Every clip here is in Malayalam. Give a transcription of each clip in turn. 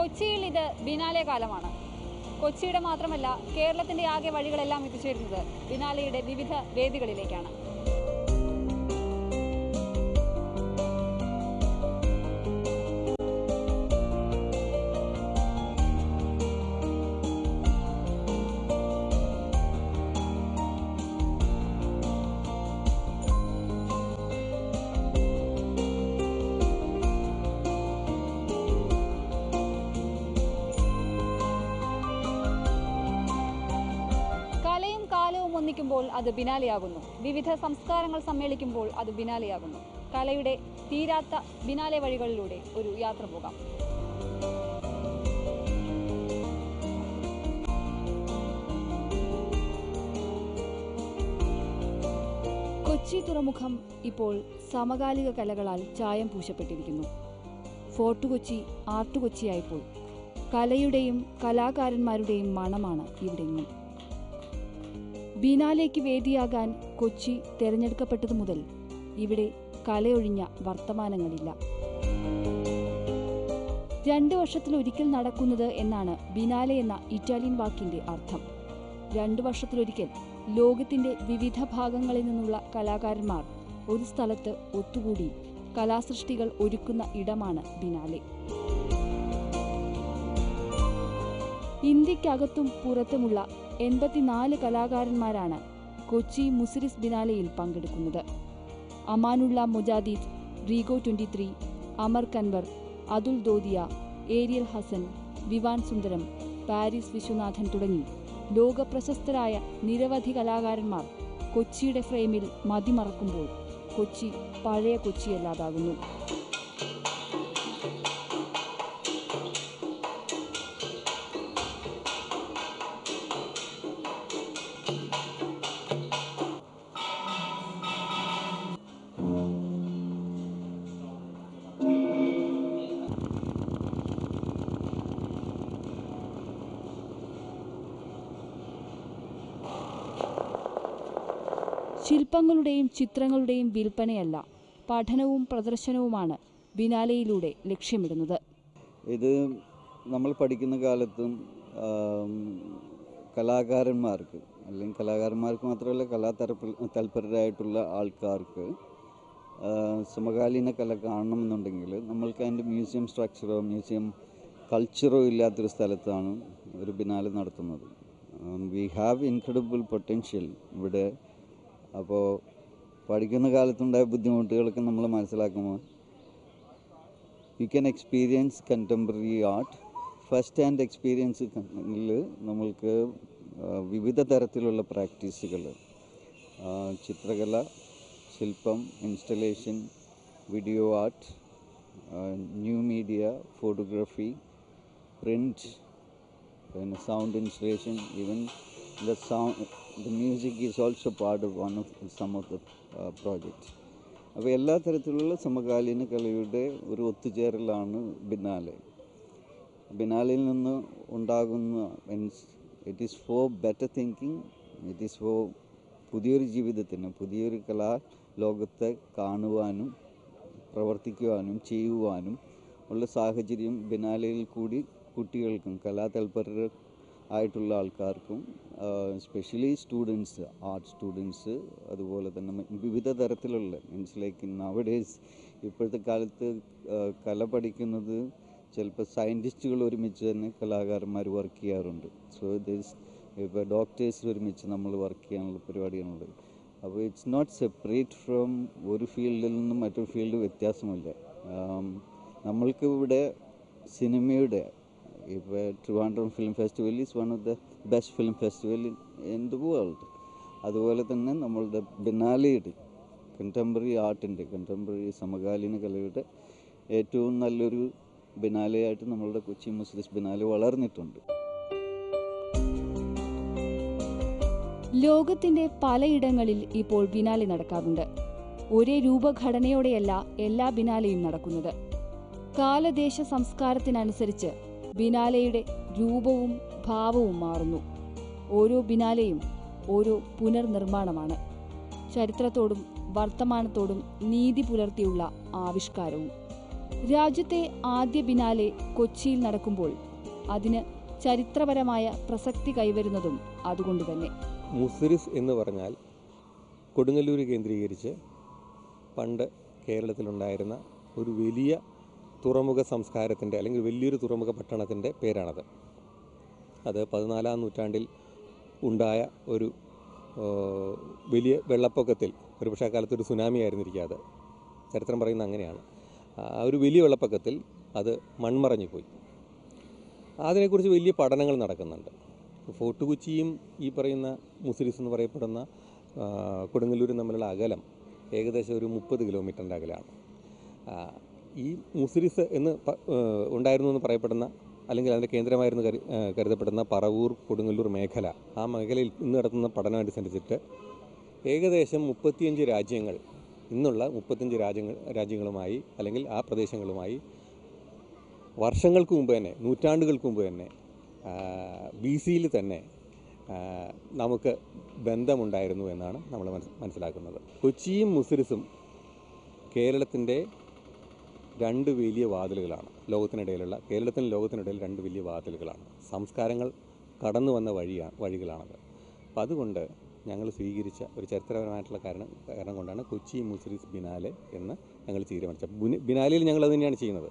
കൊച്ചിയിൽ ഇത് ബിനാലെ കാലമാണ് കൊച്ചിയുടെ മാത്രമല്ല കേരളത്തിന്റെ ആകെ വഴികളെല്ലാം എത്തിച്ചേരുന്നത് ബിനാലെയുടെ വിവിധ വേദികളിലേക്കാണ് കലയും കാലവും ഒന്നിക്കുമ്പോൾ അത് ബിനാലെയാകുന്നു വിവിധ സംസ്കാരങ്ങൾ സമ്മേളിക്കുമ്പോൾ അത് ബിനാലെയാകുന്നു കലയുടെ തീരാത്ത ബിനാലെ വഴികളിലൂടെ ഒരു യാത്ര പോകാം കൊച്ചി തുറമുഖം ഇപ്പോൾ സമകാലിക കലകളാൽ ചായം പൂശപ്പെട്ടിരിക്കുന്നു ഫോർട്ട് കൊച്ചി ആർട്ട് കൊച്ചിയായപ്പോൾ കലയുടെയും കലാകാരന്മാരുടെയും മണമാണ് ഇവിടെങ്ങും ബീനാലേക്ക് വേദിയാകാൻ കൊച്ചി തെരഞ്ഞെടുക്കപ്പെട്ടതു മുതൽ ഇവിടെ കലയൊഴിഞ്ഞ വർത്തമാനങ്ങളില്ല രണ്ട് വർഷത്തിലൊരിക്കൽ നടക്കുന്നത് എന്നാണ് ബിനാലെ എന്ന ഇറ്റാലിയൻ വാക്കിന്റെ അർത്ഥം രണ്ടു വർഷത്തിലൊരിക്കൽ ലോകത്തിന്റെ വിവിധ ഭാഗങ്ങളിൽ നിന്നുള്ള കലാകാരന്മാർ ഒരു സ്ഥലത്ത് ഒത്തുകൂടി കലാസൃഷ്ടികൾ ഒരുക്കുന്ന ഇടമാണ് ബിനാലെ ഇന്ത്യക്കകത്തും പുറത്തുമുള്ള എൺപത്തിനാല് കലാകാരന്മാരാണ് കൊച്ചി മുസിരിസ് ബിനാലയിൽ പങ്കെടുക്കുന്നത് Amanullah Mojadidi Rigo twenty three Amar Kanwar Atul Dodiya Ariel Hassan Vivan Sundaram Paris Viswanathan തുടങ്ങി ലോകപ്രശസ്തരായ നിരവധി കലാകാരന്മാർ കൊച്ചിയുടെ ഫ്രെയിമിൽ മതിമറക്കുമ്പോൾ കൊച്ചി പഴയ കൊച്ചിയല്ലാതാകുന്നു ശില്പങ്ങളുടെയും ചിത്രങ്ങളുടെയും വിൽപ്പനയല്ല പഠനവും പ്രദർശനവുമാണ് ബിനാലയിലൂടെ ലക്ഷ്യമിടുന്നത് ഇത് നമ്മൾ പഠിക്കുന്ന കാലത്തും ആം, കലാകാരന്മാർക്ക് അല്ലെങ്കിൽ കലാകാരന്മാർക്ക് മാത്രമല്ല കലാതരപ്പ തൽപരരായിട്ടുള്ള ആൾക്കാർക്ക് ആ, സമകാലീന കല കാണണമെന്നുണ്ടെങ്കിൽ നമ്മൾക്ക് അതിൻ്റെ മ്യൂസിയം സ്ട്രക്ചറോ മ്യൂസിയം കൾച്ചറോ ഇല്ലാത്തൊരു സ്ഥലത്താണ് ഒരു ബിനാലെ നടത്തുന്നത് വി ഹാവ് ഇൻക്രെഡിബിൾ പൊട്ടൻഷ്യൽ ഇവിടെ അപ്പോൾ പഠിക്കുന്ന കാലത്തുണ്ടായ ബുദ്ധിമുട്ടുകളൊക്കെ നമ്മൾ മനസ്സിലാക്കുമ്പോൾ you can experience contemporary art first hand എക്സ്പീരിയൻസിൽ നമ്മൾക്ക് ആ, വിവിധ തരത്തിലുള്ള പ്രാക്ടീസുകൾ ചിത്രകല ശില്പം installation video art new media photography print പിന്നെ sound installation even the sound the music is also part of one of some of the project അപ്പോൾ എല്ലാ തരത്തിലുള്ള സമകാലീന കലയുടെ ഒരു ഒത്തുചേരലാണ് ബിനാലെ ബിനാലയിൽ നിന്ന് ഉണ്ടാകുന്ന means it is for better thinking it is for പുതിയൊരു ജീവിതത്തിന് പുതിയൊരു കലാ ലോകത്തെ കാണുവാനും പ്രവർത്തിക്കുവാനും ചെയ്യുവാനും ഉള്ള സാഹചര്യം ബിനാലയിൽ കൂടി കുട്ടികൾക്കും കലാതൽപരർ ആയിട്ടുള്ള ആൾക്കാർക്കും സ്പെഷ്യലി സ്റ്റുഡൻസ് ആർട്ട് സ്റ്റുഡൻസ് അതുപോലെ തന്നെ മ- വിവിധ തരത്തിലുള്ള മീൻസ് ലൈക്ക് നവഡേസ് ഇപ്പോഴത്തെ കാലത്ത് ആ, കല പഠിക്കുന്നത് ചിലപ്പോൾ സയൻറ്റിസ്റ്റുകൾ ഒരുമിച്ച് തന്നെ കലാകാരന്മാർ വർക്ക് ചെയ്യാറുണ്ട് സോ ദിസ് ഇപ്പോൾ ഡോക്ടേഴ്സ് ഒരുമിച്ച് നമ്മൾ വർക്ക് ചെയ്യാനുള്ള പരിപാടിയാണുള്ളത് അപ്പോൾ ഇറ്റ്സ് നോട്ട് സെപ്പറേറ്റ് ഫ്രം ഒരു ഫീൽഡിൽ നിന്നും മറ്റൊരു ഫീൽഡ് വ്യത്യാസമില്ല ആം, നമ്മൾക്ക് ഇവിടെ സിനിമയുടെ ഇപ്പോൾ Trivandrum film festival is one of the best film festival in the world അതുപോലെ തന്നെ നമ്മളുടെ ബിനാലിയുടെ കണ്ടംപററി ആർട്ടിൻ്റെ കണ്ടംപററി സമകാലീന കലയുടെ ഏറ്റവും നല്ലൊരു ബിനാലയായിട്ട് നമ്മളുടെ കൊച്ചി മുസ്ലിസ് ബിനാലെ വളർന്നിട്ടുണ്ട് ലോകത്തിന്റെ പലയിടങ്ങളിൽ ഇപ്പോൾ ബിനാലെ നടക്കാറുണ്ട് ഒരേ രൂപഘടനയോടെയല്ല എല്ലാ ബിനാലെയും നടക്കുന്നത് കാലദേശ സംസ്കാരത്തിനനുസരിച്ച് ബിനാലെയുടെ രൂപവും ഭാവവും മാറുന്നു ഓരോ ബിനാലെയും ഓരോ പുനർനിർമ്മാണമാണ് ചരിത്രത്തോടും വർത്തമാനത്തോടും നീതി പുലർത്തിയുള്ള ആവിഷ്കാരവും രാജ്യത്തെ ആദ്യ ബിനാലെ കൊച്ചിയിൽ നടക്കുമ്പോൾ അതിന് ചരിത്രപരമായ പ്രസക്തി കൈവരുന്നതും അതുകൊണ്ടുതന്നെ മുസിരിസ് എന്ന് പറഞ്ഞാൽ കൊടുങ്ങല്ലൂർ കേന്ദ്രീകരിച്ച് പണ്ട് കേരളത്തിലുണ്ടായിരുന്ന ഒരു വലിയ തുറമുഖ സംസ്കാരത്തിൻ്റെ അല്ലെങ്കിൽ വലിയൊരു തുറമുഖ പട്ടണത്തിൻ്റെ പേരാണത് അത് പതിനാലാം നൂറ്റാണ്ടിൽ ഉണ്ടായ ഒരു ആ, വലിയ വെള്ളപ്പൊക്കത്തിൽ ഒരു പക്ഷേ അക്കാലത്ത് ഒരു സുനാമി ആയിരുന്നിരിക്കുക അത് ചരിത്രം പറയുന്ന അങ്ങനെയാണ് ആ ഒരു വലിയ വെള്ളപ്പൊക്കത്തിൽ അത് മൺമറഞ്ഞു പോയി അതിനെക്കുറിച്ച് വലിയ പഠനങ്ങൾ നടക്കുന്നുണ്ട് ഫോർട്ട് കൊച്ചിയും ഈ പറയുന്ന മുസിരിസ് എന്ന് പറയപ്പെടുന്ന ആ, കൊടുങ്ങല്ലൂരും തമ്മിലുള്ള അകലം ഏകദേശം ഒരു മുപ്പത് കിലോമീറ്ററിൻ്റെ അകലാണ് ആ, ഈ മുസിരിസ് എന്ന് പ- ആ, ഉണ്ടായിരുന്നു എന്ന് പറയപ്പെടുന്ന അല്ലെങ്കിൽ അതിൻ്റെ കേന്ദ്രമായിരുന്നു കരു ആ, കരുതപ്പെടുന്ന പറവൂർ കൊടുങ്ങല്ലൂർ മേഖല ആ മേഖലയിൽ ഇന്ന് നടത്തുന്ന പഠനം അനുസരിച്ചിട്ട് ഏകദേശം മുപ്പത്തിയഞ്ച് രാജ്യങ്ങൾ ഇന്നുള്ള മുപ്പത്തഞ്ച് രാജ്യങ്ങൾ രാജ്യങ്ങളുമായി അല്ലെങ്കിൽ ആ പ്രദേശങ്ങളുമായി വർഷങ്ങൾക്ക് മുമ്പ് തന്നെ നൂറ്റാണ്ടുകൾക്ക് മുമ്പ് തന്നെ ബി സിയിൽ തന്നെ ആ, നമുക്ക് ബന്ധമുണ്ടായിരുന്നു എന്നാണ് നമ്മൾ മനസ് മനസ്സിലാക്കുന്നത് കൊച്ചിയും മുസിരിസും കേരളത്തിൻ്റെ രണ്ട് വലിയ വാതിലുകളാണ് ലോകത്തിനിടയിലുള്ള കേരളത്തിനും ലോകത്തിനിടയിൽ രണ്ട് വലിയ വാതിലുകളാണ് സംസ്കാരങ്ങൾ കടന്നു വന്ന വഴിയാണ് വഴികളാണത് അപ്പം അതുകൊണ്ട് ഞങ്ങൾ സ്വീകരിച്ച ഒരു ചരിത്രപരമായിട്ടുള്ള കാരണം കാരണം കൊണ്ടാണ് കൊച്ചി മുസിരിസ് ബിനാലെ എന്ന് ഞങ്ങൾ തീരുമാനിച്ചത് ബുന- ബിനാലയിൽ ഞങ്ങൾ അത് തന്നെയാണ് ചെയ്യുന്നത്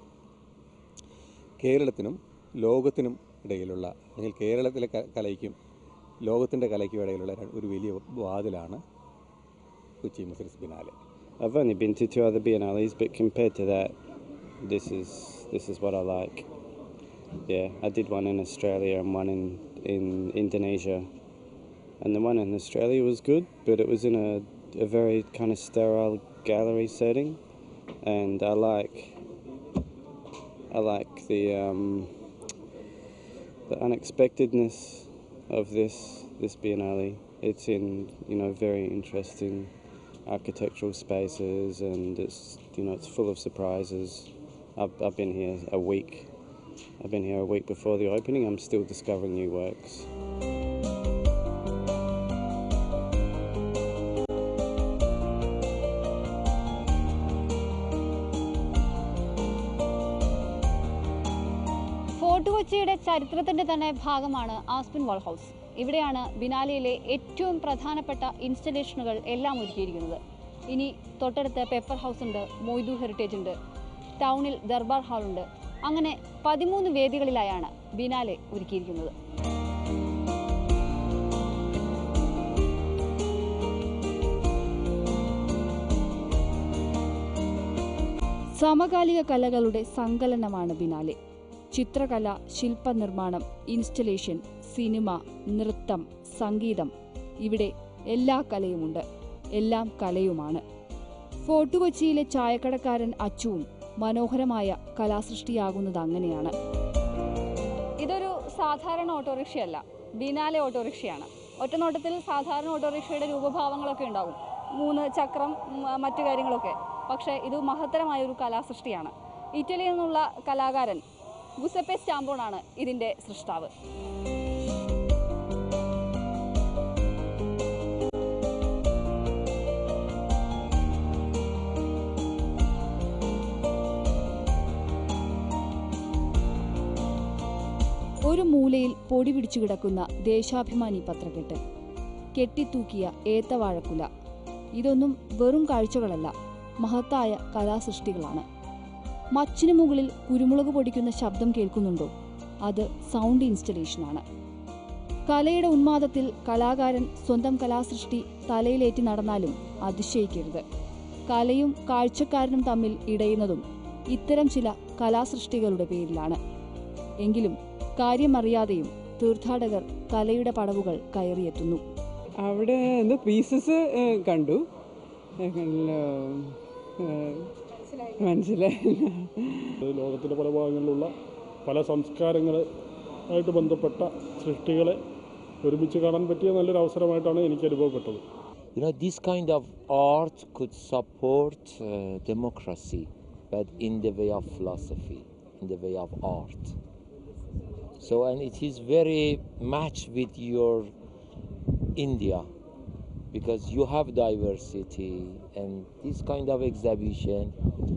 കേരളത്തിനും ലോകത്തിനും ഇടയിലുള്ള അല്ലെങ്കിൽ കേരളത്തിലെ ക- കലയ്ക്കും ലോകത്തിൻ്റെ കലയ്ക്കും ഇടയിലുള്ള ര- ഒരു വലിയ വാതിലാണ് Kochi Muziris biennale I've only been to two other biennales, but compared to that, this is this is what I like. Yeah, I did one in Australia and one in in Indonesia, and the one in Australia was good, but it was in a a very kind of sterile gallery setting, and I like I like the um, the unexpectedness of this this biennale. It's in you know very interesting architectural spaces and it's you know it's full of surprises. I've, I've been here a week. I've been here a week before the opening. I'm still discovering new works. Fort കൊച്ചിയുടെ ചരിത്രത്തിന്റെ തന്നെ ഭാഗമാണ് ആസ്പിൻ വാൾ ഹൗസ് ഇവിടെയാണ് ബിനാലിയിലെ ഏറ്റവും പ്രധാനപ്പെട്ട ഇൻസ്റ്റലേഷനുകൾ എല്ലാം ഒരുക്കിയിരിക്കുന്നത് ഇനി തൊട്ടടുത്ത് പെപ്പർ ഹൗസ് ഉണ്ട് മൊയ്തു ഹെറിറ്റേജ് ഉണ്ട് ടൗണിൽ ദർബാർ ഹാൾ ഉണ്ട് അങ്ങനെ പതിമൂന്ന് വേദികളിലായാണ് ബിനാലെ ഒരുക്കിയിരിക്കുന്നത് സമകാലിക കലകളുടെ സങ്കലനമാണ് ബിനാലെ ചിത്രകല ശില്പനിർമ്മാണം ഇൻസ്റ്റലേഷൻ സിനിമ നൃത്തം സംഗീതം ഇവിടെ എല്ലാ കലയുമുണ്ട് എല്ലാം കലയുമാണ് ഫോർട്ട് കൊച്ചിയിലെ ചായക്കടക്കാരൻ അച്ചുവും മനോഹരമായ കലാസൃഷ്ടിയാകുന്നത് അങ്ങനെയാണ് ഇതൊരു സാധാരണ ഓട്ടോറിക്ഷയല്ല ബിനാലെ ഓട്ടോറിക്ഷയാണ് ഒറ്റനോട്ടത്തിൽ സാധാരണ ഓട്ടോറിക്ഷയുടെ രൂപഭാവങ്ങളൊക്കെ ഉണ്ടാകും മൂന്ന് ചക്രം ഉം, മറ്റു കാര്യങ്ങളൊക്കെ പക്ഷേ ഇത് മഹത്തരമായ ഒരു കലാസൃഷ്ടിയാണ് ഇറ്റലിയിൽ നിന്നുള്ള കലാകാരൻ ഗുസപ്പെ സ്റ്റാമ്പോണാണ് ഇതിൻ്റെ സൃഷ്ടാവ് ഒരു മൂലയിൽ പൊടി പിടിച്ചു കിടക്കുന്ന ദേശാഭിമാനി പത്രക്കെട്ട് കെട്ടിത്തൂക്കിയ ഏത്തവാഴക്കുല ഇതൊന്നും വെറും കാഴ്ചകളല്ല മഹത്തായ കലാസൃഷ്ടികളാണ് മച്ചിനു മുകളിൽ കുരുമുളക് പൊടിക്കുന്ന ശബ്ദം കേൾക്കുന്നുണ്ടോ അത് സൗണ്ട് ഇൻസ്റ്റലേഷനാണ് കലയുടെ ഉന്മാദത്തിൽ കലാകാരൻ സ്വന്തം കലാസൃഷ്ടി തലയിലേറ്റി നടന്നാലും അതിശയിക്കരുത് കലയും കാഴ്ചക്കാരനും തമ്മിൽ ഇടയുന്നതും ഇത്തരം ചില കലാസൃഷ്ടികളുടെ പേരിലാണ് എങ്കിലും കാര്യമറിയാതെയും തീർത്ഥാടകർ കലയുടെ പടവുകൾ കയറിയെത്തുന്നു അവിടെ എന്തോ പീസസ് കണ്ടു ഏ, കണ്ടല്ലോ. ഏ, മനസ്സിലായില്ല ലോകത്തിൻ്റെ പല ഭാഗങ്ങളിലുള്ള പല സംസ്കാരങ്ങൾ ആയിട്ട് ബന്ധപ്പെട്ട സൃഷ്ടികളെ ഒരുമിച്ച് കാണാൻ പറ്റിയ നല്ലൊരു അവസരമായിട്ടാണ് എനിക്ക് അനുഭവപ്പെട്ടത് You know, this kind of art could support uh, democracy, but in the way of philosophy, in the way of art. So, and it is very match with your India because you have diversity, and this kind of exhibition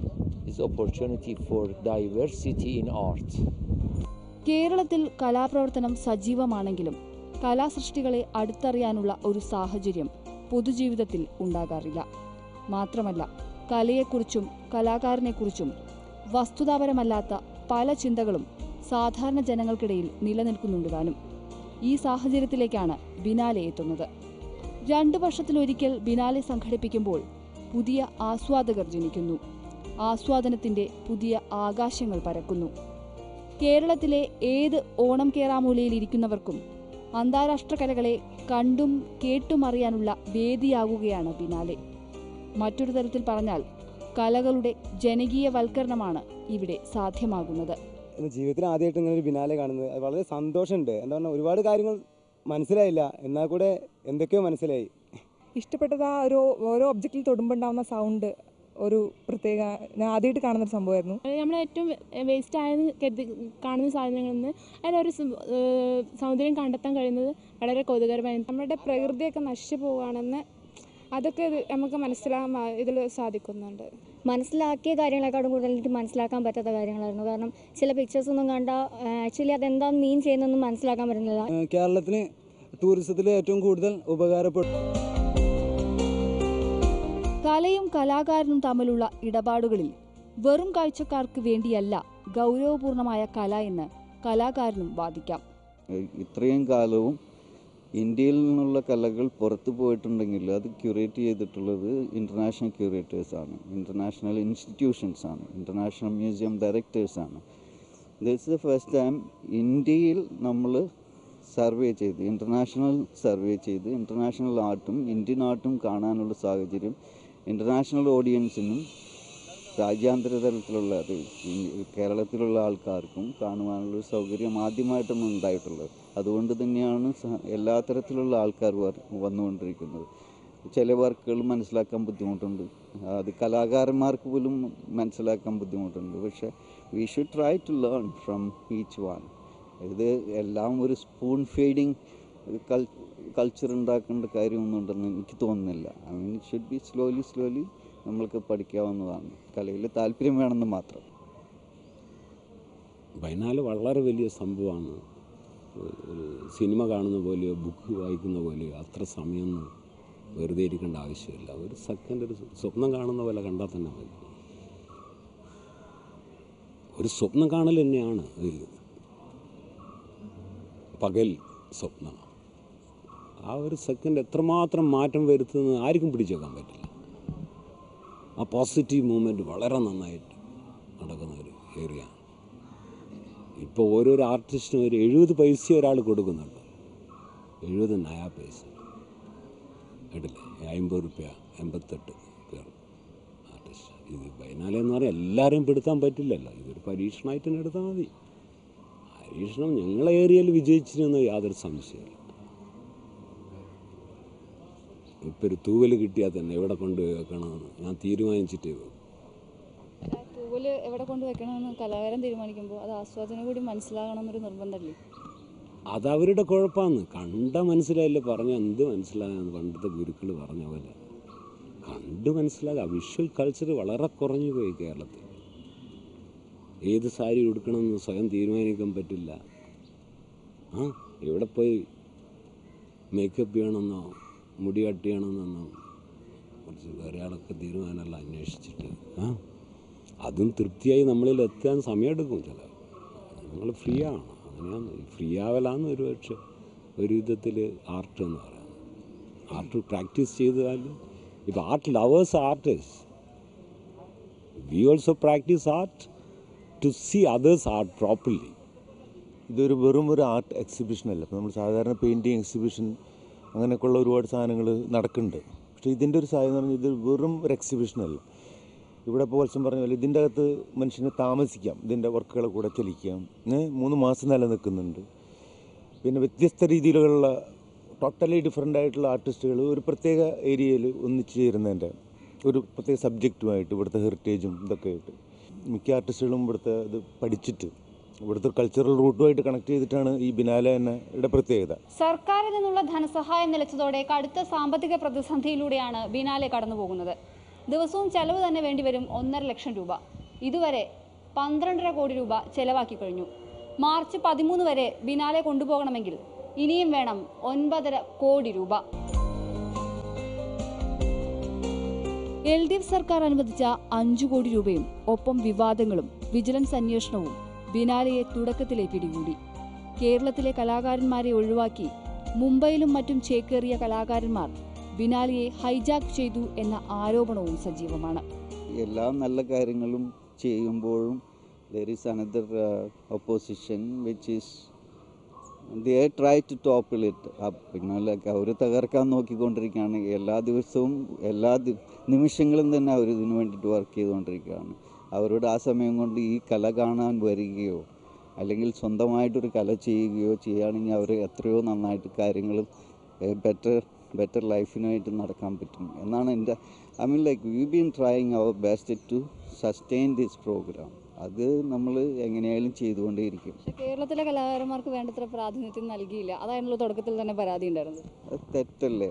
is opportunity for diversity in art. കേരളത്തിൽ കലാപ്രവർത്തനം സജീവമാണെങ്കിലും കലാസൃഷ്ടികളെ അടുത്തറിയാനുള്ള ഒരു സാഹചര്യം പൊതുജീവിതത്തിൽ ഉണ്ടാകാറില്ല മാത്രമല്ല കലയെക്കുറിച്ചും കലാകാരനെക്കുറിച്ചും വസ്തുതാപരമല്ലാത്ത പല ചിന്തകളും സാധാരണ ജനങ്ങൾക്കിടയിൽ നിലനിൽക്കുന്നുണ്ട് താനും ഈ സാഹചര്യത്തിലേക്കാണ് ബിനാലെ എത്തുന്നത് രണ്ടു വർഷത്തിലൊരിക്കൽ ബിനാലെ സംഘടിപ്പിക്കുമ്പോൾ പുതിയ ആസ്വാദകർ ജനിക്കുന്നു ആസ്വാദനത്തിന്റെ പുതിയ ആകാശങ്ങൾ പരക്കുന്നു കേരളത്തിലെ ഏത് ഓണം കേറാമൂലയിൽ ഇരിക്കുന്നവർക്കും അന്താരാഷ്ട്ര കലകളെ കണ്ടും കേട്ടും അറിയാനുള്ള വേദിയാകുകയാണ് ബിനാലെ മറ്റൊരു തരത്തിൽ പറഞ്ഞാൽ കലകളുടെ ജനകീയവൽക്കരണമാണ് ഇവിടെ സാധ്യമാകുന്നത് ഇന്ന് ജീവിതത്തിൽ ആദ്യമായിട്ട് ഇങ്ങനെ ഒരു ബിനാലെ കാണുന്നത് അത് വളരെ സന്തോഷമുണ്ട് എന്താ പറഞ്ഞാൽ ഒരുപാട് കാര്യങ്ങൾ മനസ്സിലായില്ല എന്നാൽ കൂടെ എന്തൊക്കെയോ മനസ്സിലായി ഇഷ്ടപ്പെട്ടത് ആ ഒരു ഓരോ ഒബ്ജക്റ്റിൽ തൊടുമ്പോൾ ഉണ്ടാവുന്ന സൗണ്ട് ഒരു പ്രത്യേക ഞാൻ ആദ്യമായിട്ട് കാണുന്ന ഒരു സംഭവമായിരുന്നു നമ്മൾ ഏറ്റവും വേസ്റ്റ് ആയെന്ന് കരുതി കാണുന്ന സാധനങ്ങളിൽ നിന്ന് അതിലൊരു സം- ഏഹ് സൗന്ദര്യം കണ്ടെത്താൻ കഴിയുന്നത് വളരെ കൗതുകരമായി നമ്മുടെ പ്രകൃതിയൊക്കെ നശിച്ചു പോവുകയാണെന്ന് അതൊക്കെ ഇത് നമുക്ക് മനസ്സിലാകാൻ ഇതിൽ സാധിക്കുന്നുണ്ട് മനസ്സിലാക്കിയ കാര്യങ്ങളെക്കാളും കൂടുതൽ എനിക്ക് മനസ്സിലാക്കാൻ പറ്റാത്ത കാര്യങ്ങളായിരുന്നു കാരണം ചില പിക്ചേഴ്സ് ഒന്നും കണ്ട ആക്ച്വലി അതെന്താന്ന് മീൻ ചെയ്യുന്നൊന്നും മനസ്സിലാക്കാൻ പറ്റുന്നില്ല ഏഹ് കേരളത്തിന് ടൂറിസത്തിൽ ഏറ്റവും കൂടുതൽ ഉപകാരപ്പെട്ടു കലയും കലാകാരനും തമ്മിലുള്ള ഇടപാടുകളിൽ വെറും കാഴ്ചക്കാർക്ക് വേണ്ടിയല്ല ഗൗരവപൂർണമായ കല എന്ന് കലാകാരനും വാദിക്കാം ഏഹ് ഇത്രയും കാലവും ഇന്ത്യയിൽ നിന്നുള്ള കലകൾ പുറത്തു പോയിട്ടുണ്ടെങ്കിൽ അത് ക്യൂറേറ്റ് ചെയ്തിട്ടുള്ളത് ഇൻ്റർനാഷണൽ ക്യൂറേറ്റേഴ്സാണ് ഇൻ്റർനാഷണൽ ഇൻസ്റ്റിറ്റ്യൂഷൻസ് ആണ് ഇൻ്റർനാഷണൽ മ്യൂസിയം ഡയറക്ടേഴ്സാണ് ദിസ് ദ ഫസ്റ്റ് ടൈം ഇന്ത്യയിൽ നമ്മൾ സർവേ ചെയ്ത് ഇൻ്റർനാഷണൽ സർവേ ചെയ്ത് ഇൻ്റർനാഷണൽ ആർട്ടും ഇന്ത്യൻ ആർട്ടും കാണാനുള്ള സാഹചര്യം ഇൻ്റർനാഷണൽ ഓഡിയൻസിനും രാജ്യാന്തര തലത്തിലുള്ള അത് ഈ കേരളത്തിലുള്ള ആൾക്കാർക്കും കാണുവാനുള്ള ഒരു സൗകര്യം ആദ്യമായിട്ടാണ് ഉണ്ടായിട്ടുള്ളത് അതുകൊണ്ട് തന്നെയാണ് സ- എല്ലാ തരത്തിലുള്ള ആൾക്കാർ വർ- വന്നുകൊണ്ടിരിക്കുന്നത് ചില വർക്കുകൾ മനസ്സിലാക്കാൻ ബുദ്ധിമുട്ടുണ്ട് അത് കലാകാരന്മാർക്ക് പോലും മനസ്സിലാക്കാൻ ബുദ്ധിമുട്ടുണ്ട് പക്ഷേ we should try to learn from each one ഇത് എല്ലാം ഒരു സ്പൂൺ ഫീഡിങ് കൾ കൾച്ചർ ഉണ്ടാക്കേണ്ട കാര്യമൊന്നും ഉണ്ടെന്ന് എനിക്ക് തോന്നുന്നില്ല I mean it should be slowly slowly നമ്മൾക്ക് പഠിക്കാവുന്നതാണ് കലയിൽ താല്പര്യം വേണമെന്ന് മാത്രം ബൈനാല് വളരെ വലിയ സംഭവമാണ് ഒരു സിനിമ കാണുന്ന പോലെയോ ബുക്ക് വായിക്കുന്ന പോലെയോ അത്ര സമയമൊന്നും വെറുതെ ഇരിക്കേണ്ട ആവശ്യമില്ല ഒരു സെക്കൻഡ് ഒരു സ്വപ്നം കാണുന്ന പോലെ കണ്ടാൽ തന്നെ മതി ഒരു സ്വപ്നം കാണൽ തന്നെയാണ് ഇത് പകൽ സ്വപ്നം ആ ഒരു സെക്കൻഡ് എത്രമാത്രം മാറ്റം വരുത്തുന്നത് ആർക്കും പിടിച്ചേക്കാൻ പറ്റില്ല ആ പോസിറ്റീവ് മൂവ്മെൻറ്റ് വളരെ നന്നായിട്ട് നടക്കുന്ന ഒരു ഏരിയ ഇപ്പോൾ ഓരോരോ ആർട്ടിസ്റ്റിനും ഒരു എഴുപത് പൈസ ഒരാൾ കൊടുക്കുന്നുണ്ട് എഴുപത് നയാ പൈസ കേട്ടില്ലേ അമ്പത് റുപ്യ എൺപത്തെട്ട് പേർ ആർട്ടിസ്റ്റ് ഇത് ബൈനാലെ എന്ന് പറഞ്ഞാൽ എല്ലാവരെയും പെടുത്താൻ പറ്റില്ലല്ലോ ഇതൊരു പരീക്ഷണമായിട്ട് തന്നെ എടുത്താൽ മതി പരീക്ഷണം ഞങ്ങളെ ഏരിയയിൽ വിജയിച്ചിരുന്ന യാതൊരു സംശയമില്ല ഇപ്പം ഒരു തൂവൽ കിട്ടിയാൽ തന്നെ എവിടെ കൊണ്ടുപോയി വെക്കണമെന്ന് ഞാൻ തീരുമാനിച്ചിട്ടേ പോകും തൂവല് എവിടെ കൊണ്ട് വെക്കണമെന്ന് കലാകാരൻ തീരുമാനിക്കുമ്പോൾ അത് ആസ്വാദനം കൂടി മനസ്സിലാകണമെന്നൊരു നിർബന്ധമല്ലേ അത് അവരുടെ കുഴപ്പമാണ് കണ്ട മനസ്സിലായില്ല പറഞ്ഞ എന്ത് മനസ്സിലാകാന്ന് പണ്ടത്തെ ഗുരുക്കൾ പറഞ്ഞ പോലെ കണ്ട് മനസ്സിലാകുക വിഷ്വൽ കൾച്ചർ വളരെ കുറഞ്ഞു പോയി കേരളത്തിൽ ഏത് സാരി ഉടുക്കണമെന്ന് സ്വയം തീരുമാനിക്കാൻ പറ്റില്ല ആ എവിടെ പോയി മേക്കപ്പ് ചെയ്യണമെന്നോ മുടി കട്ട് ചെയ്യണമെന്നോ കുറച്ച് വേറെ ആളൊക്കെ തീരുമാനമെല്ലാം അന്വേഷിച്ചിട്ട് ആ അതും തൃപ്തിയായി നമ്മളിൽ എത്താൻ സമയമെടുക്കും ചില നമ്മൾ ഫ്രീ ആണ് അങ്ങനെയാണ് ഫ്രീ ആവലാന്ന് ഒരു പക്ഷേ ഒരു വിധത്തിൽ ആർട്ട് എന്ന് പറയുന്നത് ആർട്ട് പ്രാക്ടീസ് ചെയ്താൽ ഇപ്പോൾ art lovers artist we also practise art to see others art properly ഇതൊരു വെറും ഒരു ആർട്ട് എക്സിബിഷൻ അല്ല ഇപ്പോൾ നമ്മൾ സാധാരണ പെയിൻറ്റിങ് എക്സിബിഷൻ അങ്ങനെയൊക്കെയുള്ള ഒരുപാട് സാധനങ്ങൾ നടക്കുന്നുണ്ട് പക്ഷേ ഇതിൻ്റെ ഒരു സാധനം എന്ന് പറഞ്ഞാൽ ഇത് വെറും ഒരു എക്സിബിഷൻ അല്ല ഇവിടെ ഇപ്പോൾ വത്സം പറഞ്ഞ പോലെ ഇതിൻ്റെ അകത്ത് മനുഷ്യന് താമസിക്കാം ഇതിൻ്റെ വർക്കുകളെ കൂടെ ചലിക്കാം ഏ, മൂന്ന് മാസം നിലനിൽക്കുന്നുണ്ട് പിന്നെ വ്യത്യസ്ത രീതിയിലുള്ള ടോട്ടലി ഡിഫറെൻ്റ് ആയിട്ടുള്ള ആർട്ടിസ്റ്റുകൾ ഒരു പ്രത്യേക ഏരിയയിൽ ഒന്നിച്ചു ചേരുന്നതിൻ്റെ ഒരു പ്രത്യേക സബ്ജക്റ്റുമായിട്ട് ഇവിടുത്തെ ഹെറിറ്റേജും ഇതൊക്കെ ആയിട്ട് മിക്ക ആർട്ടിസ്റ്റുകളും ഇവിടുത്തെ ഇത് പഠിച്ചിട്ട് ഇവിടുത്തെ കൾച്ചറൽ റൂട്ടുമായിട്ട് കണക്ട് ചെയ്തിട്ടാണ് ഈ ബിനാല എന്നയുടെ പ്രത്യേകത സർക്കാരിൽ നിന്നുള്ള ധനസഹായം നിലച്ചതോടെ കടുത്ത സാമ്പത്തിക പ്രതിസന്ധിയിലൂടെയാണ് ബിനാലെ കടന്നുപോകുന്നത് ദിവസവും ചെലവ് തന്നെ വേണ്ടിവരും ഒന്നര ലക്ഷം രൂപ ഇതുവരെ പന്ത്രണ്ടര കോടി രൂപ ചെലവാക്കി കഴിഞ്ഞു മാർച്ച് പതിമൂന്ന് വരെ ബിനാലെ കൊണ്ടുപോകണമെങ്കിൽ ഇനിയും വേണം ഒൻപതര കോടി രൂപ എൽ ഡി എഫ് സർക്കാർ അനുവദിച്ച അഞ്ചു കോടി രൂപയും ഒപ്പം വിവാദങ്ങളും വിജിലൻസ് അന്വേഷണവും ബിനാലെയെ തുടക്കത്തിലെ പിടികൂടി കേരളത്തിലെ കലാകാരന്മാരെ ഒഴിവാക്കി മുംബൈയിലും മറ്റും ചേക്കേറിയ കലാകാരന്മാർ ബിനാലെയെ ഹൈജാക്ക് ചെയ്തു എന്ന ആരോപണവും സജീവമാണ് എല്ലാ നല്ല കാര്യങ്ങളും ചെയ്യുമ്പോഴും there is another opposition which is they try to topple it പിന്നെ ലൈക്ക് അവർ തകർക്കാൻ നോക്കിക്കൊണ്ടിരിക്കുകയാണ് എല്ലാ ദിവസവും എല്ലാ ദി- നിമിഷങ്ങളും തന്നെ അവർ ഇതിനു വേണ്ടിയിട്ട് വർക്ക് ചെയ്തുകൊണ്ടിരിക്കുകയാണ് അവരോട് ആ സമയം കൊണ്ട് ഈ കല കാണാൻ വരികയോ അല്ലെങ്കിൽ സ്വന്തമായിട്ടൊരു കല ചെയ്യുകയോ ചെയ്യുകയാണെങ്കിൽ അവർ എത്രയോ നന്നായിട്ട് കാര്യങ്ങൾ ബെറ്റർ ബെറ്റർ ലൈഫിനായിട്ട് നടക്കാൻ പറ്റും എന്നാണ് എൻ്റെ I mean like we been trying our best to sustain this programme അത് നമ്മൾ എങ്ങനെയായാലും ചെയ്തുകൊണ്ടേയിരിക്കും പക്ഷെ കേരളത്തിലെ കലാകാരന്മാർക്ക് വേണ്ടത്ര പ്രാതിനിധ്യം നൽകിയില്ല അതായിരുന്നല്ലോ തുടക്കത്തിൽ തന്നെ പരാതി ഉണ്ടായിരുന്നത് അത് തെറ്റല്ലേ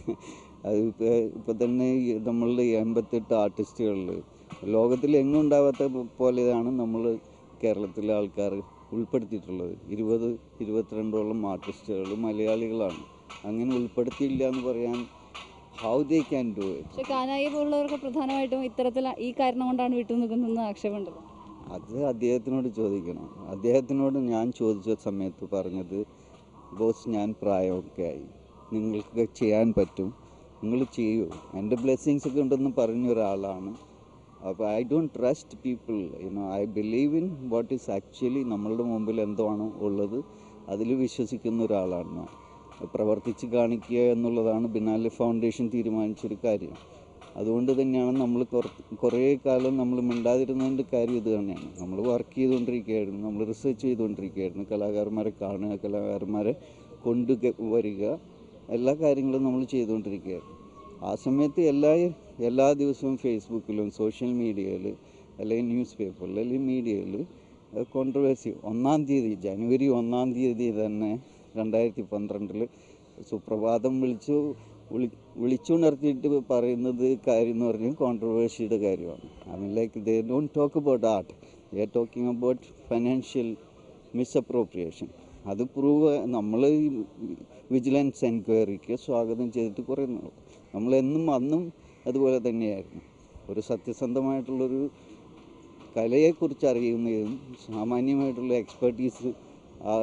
അത് ഇപ്പോൾ ഇപ്പം തന്നെ ഈ നമ്മളുടെ ഈ എൺപത്തെട്ട് ആർട്ടിസ്റ്റുകളിൽ ലോകത്തിൽ എങ്ങും ഉണ്ടാവാത്ത പോലെയാണ് നമ്മൾ കേരളത്തിലെ ആൾക്കാർ ഉൾപ്പെടുത്തിയിട്ടുള്ളത് ഇരുപത് ഇരുപത്തിരണ്ടോളം ആർട്ടിസ്റ്റുകൾ മലയാളികളാണ് അങ്ങനെ ഉൾപ്പെടുത്തിയില്ല എന്ന് പറയാൻ how they can do it പക്ഷെ കാനായി പോലുള്ളവർക്ക് പ്രധാനമായിട്ടും ഇത്തരത്തിൽ ഈ കാരണം കൊണ്ടാണ് വിട്ടു നിൽക്കുന്നതെന്ന് ആക്ഷേപമുണ്ടല്ലോ അത് അദ്ദേഹത്തിനോട് ചോദിക്കണം അദ്ദേഹത്തിനോട് ഞാൻ ചോദിച്ച സമയത്ത് പറഞ്ഞത് ബോസ് ഞാൻ പ്രായമൊക്കെ ആയി നിങ്ങൾക്ക് ചെയ്യാൻ പറ്റും നിങ്ങൾ ചെയ്യൂ എൻ്റെ ബ്ലെസ്സിങ്സ് ഒക്കെ ഉണ്ടെന്ന് പറഞ്ഞ ഒരാളാണ് അപ്പോൾ I don't trust people you know I believe in what is actually നമ്മളുടെ മുമ്പിൽ എന്താണോ ഉള്ളത് അതിൽ വിശ്വസിക്കുന്ന ഒരാളാണ് ഞാൻ പ്രവർത്തിച്ച് കാണിക്കുക എന്നുള്ളതാണ് ബിനാലെ ഫൗണ്ടേഷൻ തീരുമാനിച്ചൊരു കാര്യം അതുകൊണ്ട് തന്നെയാണ് നമ്മൾ കുറേ കാലം നമ്മൾ മിണ്ടാതിരുന്നതിൻ്റെ കാര്യം ഇത് തന്നെയാണ് നമ്മൾ വർക്ക് ചെയ്തുകൊണ്ടിരിക്കുകയായിരുന്നു നമ്മൾ റിസർച്ച് ചെയ്തുകൊണ്ടിരിക്കുകയായിരുന്നു കലാകാരന്മാരെ കാണുക കലാകാരന്മാരെ കൊണ്ടു വരിക എല്ലാ കാര്യങ്ങളും നമ്മൾ ചെയ്തുകൊണ്ടിരിക്കുകയായിരുന്നു ആ സമയത്ത് എല്ലാ എല്ലാ ദിവസവും ഫേസ്ബുക്കിലും സോഷ്യൽ മീഡിയയിൽ അല്ലെങ്കിൽ ന്യൂസ് പേപ്പറിൽ അല്ലെങ്കിൽ മീഡിയയിൽ കോൺട്രവേഴ്സി ഒന്നാം തീയതി ജനുവരി ഒന്നാം തീയതി തന്നെ രണ്ടായിരത്തി പന്ത്രണ്ടിൽ സുപ്രഭാതം വിളിച്ചു വിളി വിളിച്ചുണർത്തിയിട്ട് പറയുന്നത് കാര്യം എന്ന് പറഞ്ഞാൽ കോൺട്രവേഴ്സിയുടെ കാര്യമാണ് I mean like they don't talk about art they are talking about financial misappropriation അത് പ്രൂവ് നമ്മൾ വിജിലൻസ് എൻക്വയറിക്ക് സ്വാഗതം ചെയ്തിട്ട് കുറേ നാൾ നമ്മളെന്നും അന്നും അതുപോലെ തന്നെയായിരുന്നു ഒരു സത്യസന്ധമായിട്ടുള്ളൊരു കലയെക്കുറിച്ച് അറിയുന്നതും സാമാന്യമായിട്ടുള്ള എക്സ്പെർട്ടീസ് ആ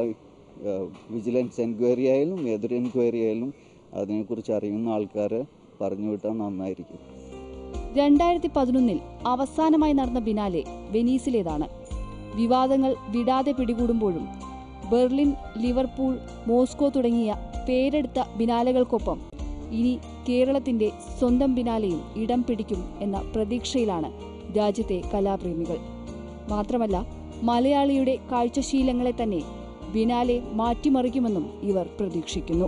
വിജിലൻസ് എൻക്വയറി ആയാലും ഏതൊരു എൻക്വയറി ആയാലും അതിനെക്കുറിച്ച് അറിയുന്ന ആൾക്കാരെ പറഞ്ഞു വിട്ടാൽ നന്നായിരിക്കും രണ്ടായിരത്തി പതിനൊന്നിൽ അവസാനമായി നടന്ന ബിനാലെ വെനീസിലേതാണ് വിവാദങ്ങൾ വിടാതെ പിടികൂടുമ്പോഴും ബെർലിൻ ലിവർപൂൾ മോസ്കോ തുടങ്ങിയ പേരെടുത്ത ബിനാലകൾക്കൊപ്പം ഇനി കേരളത്തിന്റെ സ്വന്തം ബിനാലയും ഇടം പിടിക്കും എന്ന പ്രതീക്ഷയിലാണ് രാജ്യത്തെ കലാപ്രേമികൾ മാത്രമല്ല മലയാളിയുടെ കാഴ്ചശീലങ്ങളെ തന്നെ ബിനാലെ മാറ്റിമറിക്കുമെന്നും ഇവർ പ്രതീക്ഷിക്കുന്നു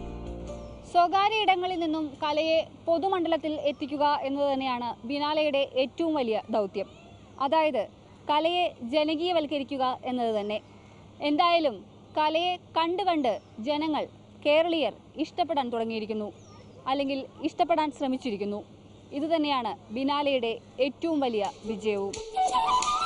സ്വകാര്യ ഇടങ്ങളിൽ നിന്നും കലയെ പൊതുമണ്ഡലത്തിൽ എത്തിക്കുക എന്നത് തന്നെയാണ് ബിനാലയുടെ ഏറ്റവും വലിയ ദൗത്യം അതായത് കലയെ ജനകീയവൽക്കരിക്കുക എന്നത് തന്നെ എന്തായാലും കലയെ കണ്ട് കണ്ട് ജനങ്ങൾ കേരളീയർ ഇഷ്ടപ്പെടാൻ തുടങ്ങിയിരിക്കുന്നു അല്ലെങ്കിൽ ഇഷ്ടപ്പെടാൻ ശ്രമിച്ചിരിക്കുന്നു ഇതുതന്നെയാണ് ബിനാലയുടെ ഏറ്റവും വലിയ വിജയവും